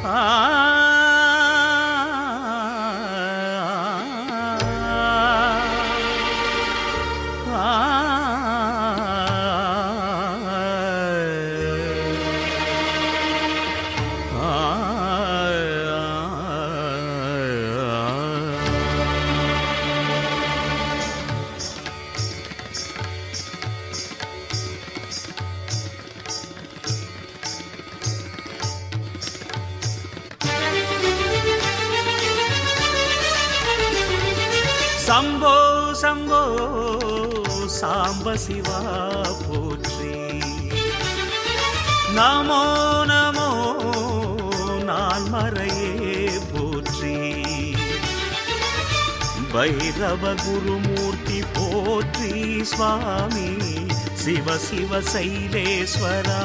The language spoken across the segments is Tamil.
சம்போ சம்போ சாம்ப சிவா போற்றி நமோ நமோ நான் மறையே போற்றி பைரவ குருமூர்த்தி போற்றி சுவாமி சிவ சிவ சைலேஸ்வரா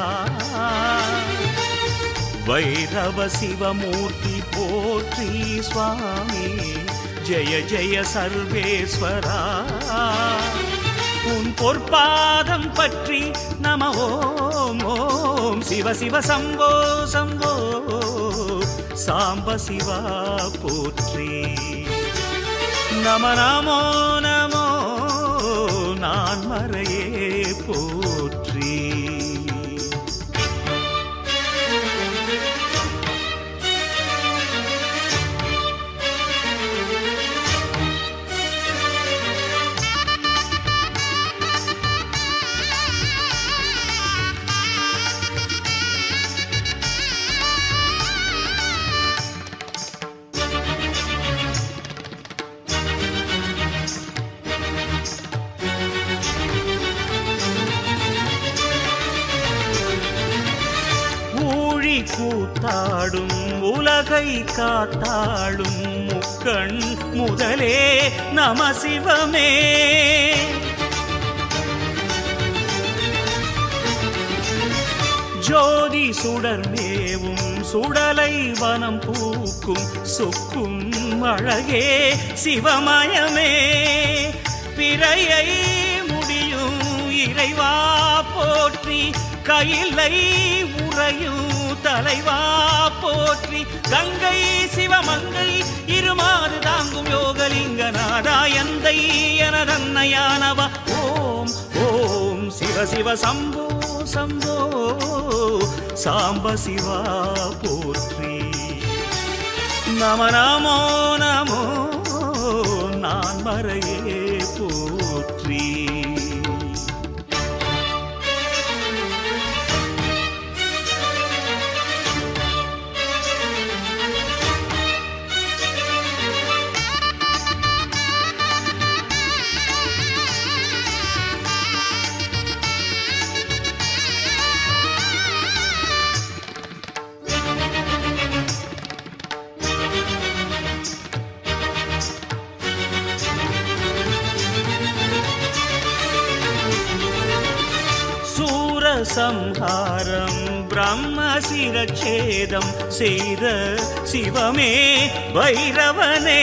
வைரவ சிவமூர்த்தி போற்றி சுவாமி ஜெய ஜெய சர்வேஸ்வரா உன் பொற்பாதம் பற்றி நம ஓம் ஓம் சிவ சிவ சம்போ சம்போ சாம்ப சிவா போற்றி நம நமோ நமோ நான் மறையே போற்றி ஊழி கூத்தாடும் உலகை காத்தாடும் முக்கண் முதலே நம சிவமே ஜோதி சுடர்மேவும் சுடலை வனம் பூக்கும் சொக்கும் அழகே சிவமயமே பிறையை முடியும் இறைவா போற்றி கையிலை உறையும் தலைவா போற்றி கங்கை சிவமங்கை இருமாறு தாங்கும் யோகலிங்க நாராயந்தை எனதன்னையானவ ஓம் ஓம் சிவ சிவ சம்போ சம்போ சாம்ப சிவா போற்றி நம நமோ நமோ நான் மறையே போற்றி சூரசம்ஹாரம் பிரம்மசிரச்சேதம் செய்த சிவமே பைரவனே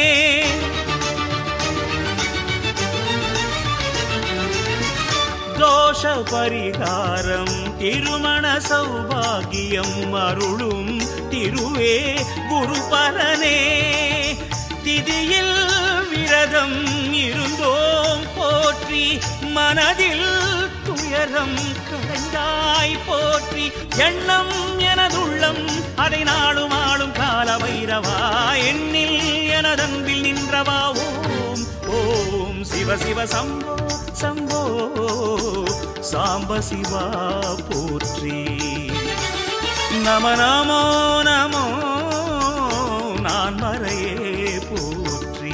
தோஷ பரிகாரம் திருமண சௌபாகியம் அருளும் திருவே குருபரனே திதியில் விரதம் இருந்தோம் போற்றி மனதில் துயரம் களைந்தாய் போற்றி எண்ணம் எனதுள்ளம் அதை நாளும் ஆளும் கால வைரவா எண்ணில் எனதன்பில் நின்றவா ஓம் ஓம் சிவ சிவ சம்போ சம்போ சாம்ப சிவா போற்றி நம நமோ நமோ நான் மறையே போற்றி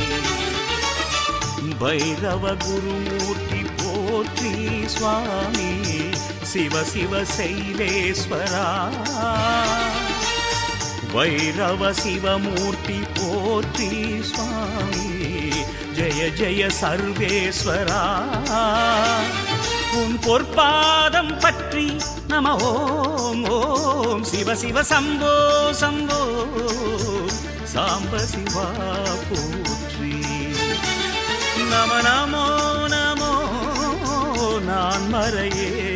பைரவ குருமூர்த்தி போற்றி சுவாமி சிவ சிவ சைலேஸ்வரா வைரவ சிவமூர்த்தி போற்றி சுவாமி ஜெய ஜெய சர்வேஸ்வரா உன் பொற்பாதம் பற்றி நம ஓம் ஓம் சிவ சிவ சம்போ சம்போ சாம்ப சிவா போற்றி நம நமோ நமோ நான் மறையே